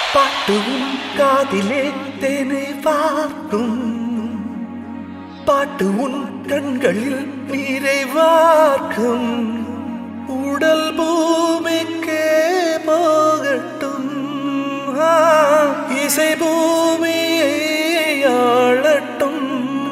பாட்டும் காதிலே தேனை பார்க்கும் பாட்டு உன் கண்களில் நீரை வார்க்கும் உடல் பூமிக்கே போகட்டும் ஆ, இசை பூமியை ஆளட்டும்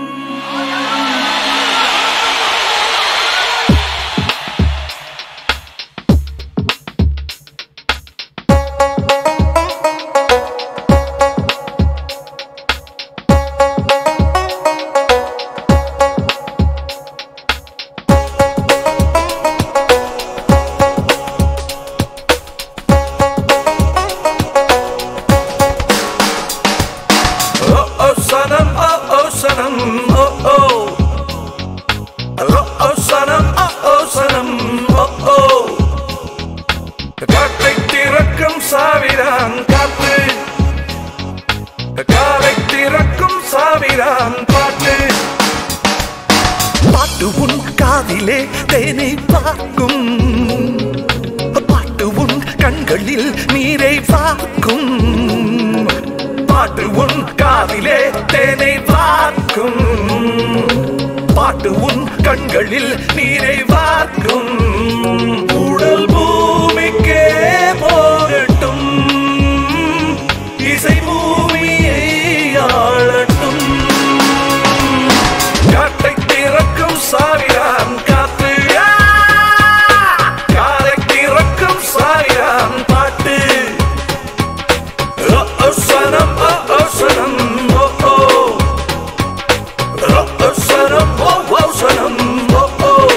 Oh oh sanam, oh oh sanam, oh oh. Oh oh sanam, oh oh sanam, oh oh. காட்டை திறக்கும் சாவிரான் காத்து காலை திறக்கும் சாவிரான் பாட்டு பாட்டு உன் காதிலே தேனை பார்க்கும் பாட்டு உன் கண்களில் நீரை பார்க்கும் பாட்டு உன் காதிலே தேனை பார்க்கும் பாட்டு உன் கண்களில் நீரை பார்க்கும் உடல் பூமிக்கே போகட்டும் இசை பூமியை ஆளட்டும் காட்டை திறக்கும் சாவிரான் காத்து ஆ! காலை திறக்கும் சாவிரான் பாட்டு Oh, oh, sanam, oh, oh, sanam, oh, oh. Oh, oh, sanam, oh, oh, sanam, oh, oh.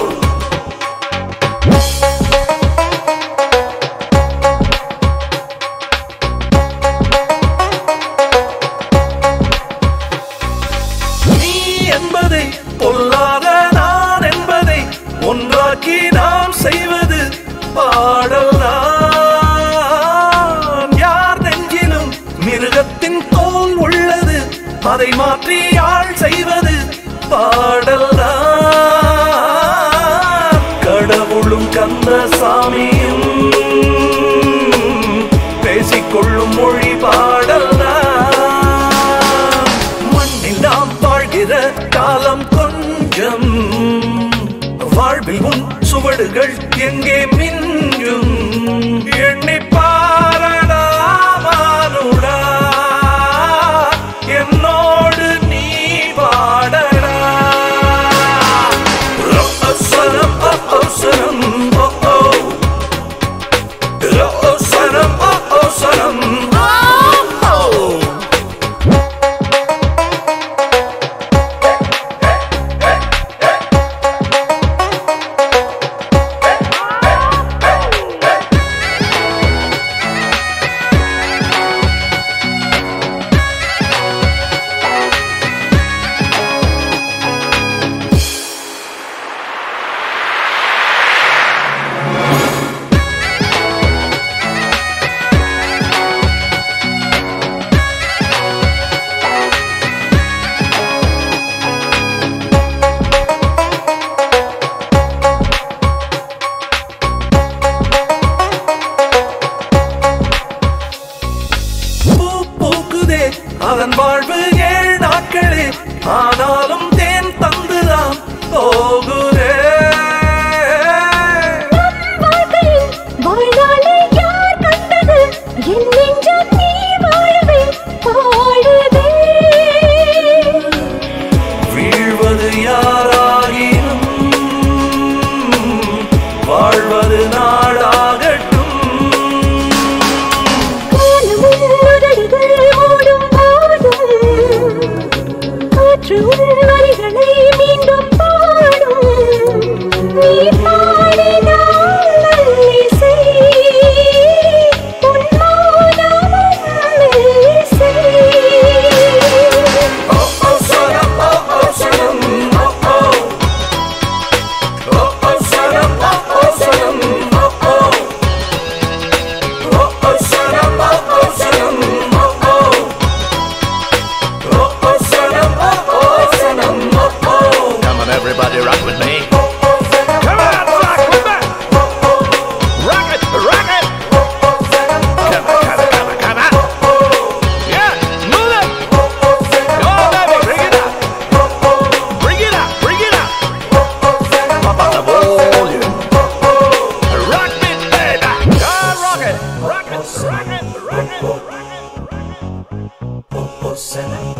நீ என்பதை பொல்லாத நான் என்பதை ஒன்றாக்கி நாம் செய்வது பாடல் தான் யார் நெஞ்சிலும் மிருகத்தின் தோல் உள்ளது அதை மாற்றி யாழ் செய்வது பாடல் தான் கடவுளும் கந்த சாமியும் பேசிக்கொள்ளும் மொழி பாடல் தான் மண்ணில் நாம் வாழ்கிற காலம் கொஞ்சம் வாழ்வில் உன் சுவடுகள் எங்கே மிஞ்சும் எண்ணி பாரடா மானுடா என்னோடு நீ பாடடா அவசரம் அவசரம் ஓ ஓ அவசரம் அவசரம் ஓ ஓ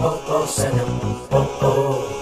oh, oh, Sanam, oh, oh.